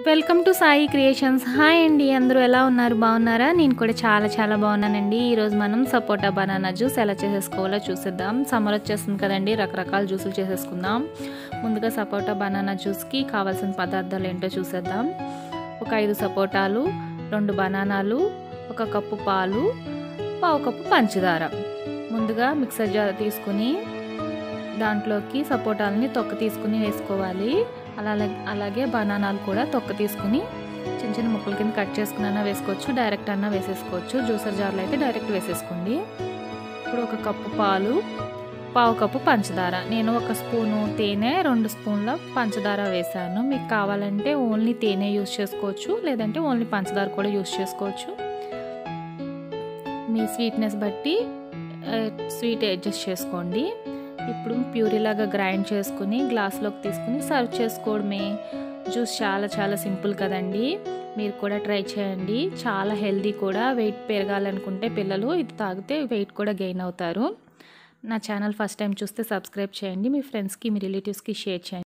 welcome to Sai creations hi అండి అందరూ ఎలా ఉన్నారు బాగున్నారా నేను కూడా చాలా చాలా బాగున్నానండి ఈరోజు మనం సపోటా బనానా జ్యూస్ ఎలా చేసేసుకోవాలో చూసేద్దాం సమ్మర్ వచ్చేస్తుంది కదండి రకరకాల జ్యూసులు చేసేసుకుందాం ముందుగా సపోటా బనానా జ్యూస్కి కావాల్సిన పదార్థాలు ఏంటో చూసేద్దాం ఒక ఐదు సపోటాలు రెండు బనానాలు ఒక కప్పు పాలు పావు కప్పు పంచదార ముందుగా మిక్సర్ జార్ తీసుకుని దాంట్లోకి సపోటాలని తొక్క తీసుకుని వేసుకోవాలి అలా అలాగే బనానాలు కూడా తొక్క తీసుకుని చిన్న చిన్న ముక్కల కింద కట్ చేసుకుని అన్నా వేసుకోవచ్చు డైరెక్ట్ అన్నా వేసేసుకోవచ్చు జ్యూసర్ జార్లో అయితే డైరెక్ట్ వేసేసుకోండి ఇప్పుడు ఒక కప్పు పాలు పావు కప్పు పంచదార నేను ఒక స్పూను తేనె రెండు స్పూన్ల పంచదార వేసాను మీకు కావాలంటే ఓన్లీ తేనె యూస్ చేసుకోవచ్చు లేదంటే ఓన్లీ పంచదార కూడా యూస్ చేసుకోవచ్చు మీ స్వీట్నెస్ బట్టి స్వీట్ అడ్జస్ట్ చేసుకోండి ఇప్పుడు ప్యూరీలాగా గ్రైండ్ చేసుకుని గ్లాస్లోకి తీసుకుని సర్వ్ చేసుకోవడమే జ్యూస్ చాలా చాలా సింపుల్ కదండి మీరు కూడా ట్రై చేయండి చాలా హెల్దీ కూడా వెయిట్ పెరగాలనుకుంటే పిల్లలు ఇది తాగితే వెయిట్ కూడా గెయిన్ అవుతారు నా ఛానల్ ఫస్ట్ టైం చూస్తే సబ్స్క్రైబ్ చేయండి మీ ఫ్రెండ్స్కి మీ రిలేటివ్స్కి షేర్ చేయండి